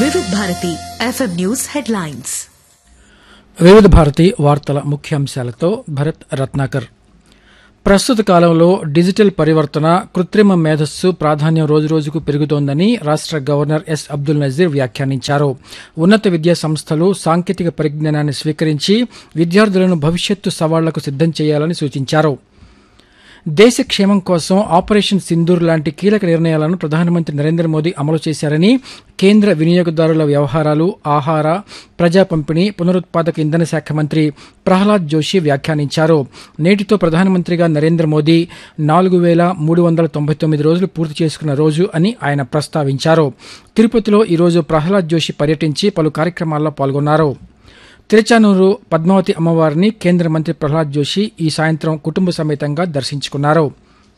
వివిధ Bharati FM news headlines వివిధ భారతి వార్తల ముఖ్యాంశాలతో భరత్ రత్నాకర్ ప్రస్తుత కాలంలో డిజిటల్ పరివర్తన కృత్రిమ మేధస్సు ప్రాధాన్యం రోజురోజుకు పెరుగుతోందని రాష్ట గవర్నర్ ఎస్ అబ్దుల్ నజీర్ వ్యాఖ్యానించారు ఉన్నత విద్యా సంస్థలు సాంకేతిక పరిజ్ఞానాన్ని స్వీకరించి విద్యార్థులను భవిష్యత్తు సవాళ్లకు సిద్దం చేయాలని సూచించారు దేశ క్షేమం కోసం ఆపరేషన్ సింధూర్ లాంటి కీలక నిర్ణయాలను ప్రధానమంత్రి నరేంద్ర మోదీ అమలు చేశారని కేంద్ర వినియోగదారుల వ్యవహారాలు ఆహార ప్రజా పంపిణీ పునరుత్పాదక ఇంధన శాఖ మంత్రి ప్రహ్లాద్ జోషి వ్యాఖ్యానించారు నేటితో ప్రధానమంత్రిగా నరేంద్ర మోదీ నాలుగు వేల మూడు వందల తొంభై తొమ్మిది రోజులు పూర్తి చేసుకున్న రోజు అని ఆయన ప్రస్తావించారు తిరుపతిలో ఈరోజు ప్రహ్లాద్ జోషి పర్యటించి పలు కార్యక్రమాల్లో పాల్గొన్నారు తిరుచానూరు పద్మావతి అమ్మవారిని కేంద్ర మంత్రి ప్రహ్లాద్ జోషి ఈ సాయంత్రం కుటుంబ సమేతంగా దర్శించుకున్నారు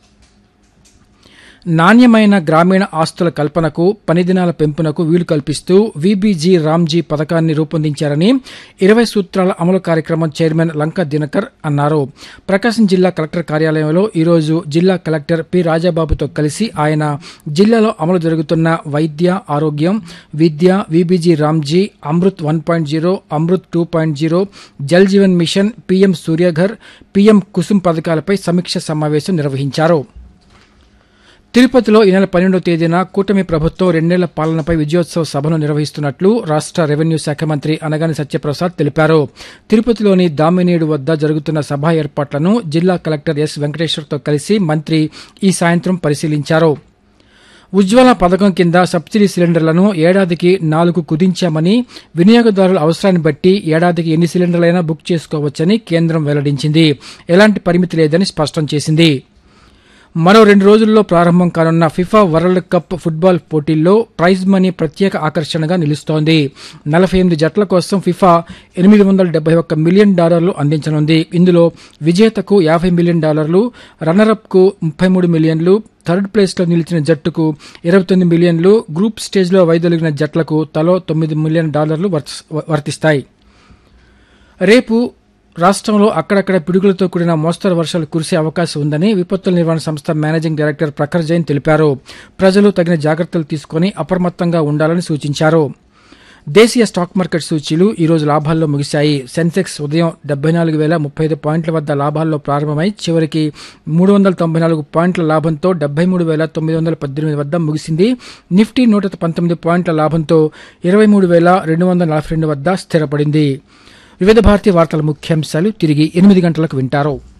నాణ్యమైన గ్రామీణ ఆస్తుల కల్పనకు పని దినాల పెంపునకు వీలు కల్పిస్తూ వీబీజీ రామ్జీ పథకాన్ని రూపొందించారని ఇరవై సూత్రాల అమలు కార్యక్రమం చైర్మన్ లంక దినకర్ అన్నారు ప్రకాశం జిల్లా కలెక్టర్ కార్యాలయంలో ఈరోజు జిల్లా కలెక్టర్ పి రాజాబాబుతో కలిసి ఆయన జిల్లాలో అమలు జరుగుతున్న వైద్య ఆరోగ్యం విద్య VBG Ramji Amrut one point zero Amrut two point zero Jal Jeevan mission PM Suryaghar PM Kusum పథకాలపై సమీక్ష సమావేశం నిర్వహించారు తిరుపతిలో ఈ నెల పన్నెండవ తేదీన కూటమి ప్రభుత్వం రెండేళ్ల పాలనపై విజయోత్సవ సభను నిర్వహిస్తున్నట్లు రాష్ట రెవెన్యూ శాఖ మంత్రి అనగాని సత్యప్రసాద్ తెలిపారు తిరుపతిలోని దామినేడు వద్ద జరుగుతున్న సభ ఏర్పాట్లను జిల్లా కలెక్టర్ ఎస్ వెంకటేశ్వర్తో కలిసి మంత్రి ఈ సాయంత్రం పరిశీలించారు ఉజ్వల పథకం కింద సబ్సిడీ సిలిండర్లను ఏడాదికి నాలుగు కుదించామని వినియోగదారుల అవసరాన్ని బట్టి ఏడాదికి ఎన్ని సిలిండర్లైనా బుక్ చేసుకోవచ్చని కేంద్రం వెల్లడించింది ఎలాంటి పరిమితి లేదని స్పష్టం చేసింది మరో రెండు రోజుల్లో ప్రారంభం కానున్న ఫిఫా వరల్డ్ కప్ ఫుట్బాల్ పోటీల్లో ప్రైజ్ మనీ ప్రత్యేక ఆకర్షణగా నిలుస్తోంది నలభై ఎనిమిది జట్ల కోసం ఫిఫా ఎనిమిది వందల డెబ్బై ఒక్క మిలియన్ డాలర్లు అందించనుంది ఇందులో విజేతకు యాభై మిలియన్ డాలర్లు రన్నరప్ కు ముప్పై మూడు మిలియన్లు థర్డ్ ప్లేస్లో నిలిచిన జట్టుకు ఇరవై తొమ్మిది మిలియన్లు గ్రూప్ స్టేజ్లో వైదొలిగిన జట్లకు తలో తొమ్మిది మిలియన్ డాలర్లు వర్తిస్తాయి రేపు రాష్ట్రంలో అక్కడక్కడ పిడుగులతో కూడిన మోస్తరు వర్షాలు కురిసే అవకాశం ఉందని విపత్తుల నిర్వహణ సంస్థ మేనేజింగ్ డైరెక్టర్ ప్రఖర్ జైన్ తెలిపారు ప్రజలు తగిన జాగ్రత్తలు తీసుకుని అప్రమత్తంగా ఉండాలని సూచించారు దేశీయ స్టాక్ మార్కెట్ సూచీలు ఈ రోజు లాభాల్లో ముగిశాయి సెన్సెక్స్ ఉదయం డెబ్బై నాలుగు వేల ముప్పై ఐదు పాయింట్ల వద్ద లాభాల్లో ప్రారంభమై చివరికి మూడు వందల తొంభై నాలుగు పాయింట్ల లాభంతో డెబ్బై మూడు వేల తొమ్మిది వందల పద్దెనిమిది వద్ద ముగిసింది నిఫ్టీ నూట పంతొమ్మిది పాయింట్ల లాభంతో ఇరవై మూడు వేల రెండు వందల నలభై రెండు వద్ద స్థిరపడింది వివిధ భారతీయ వార్తల ముఖ్యాంశాలు తిరిగి ఎనిమిది గంటలకు వింటారు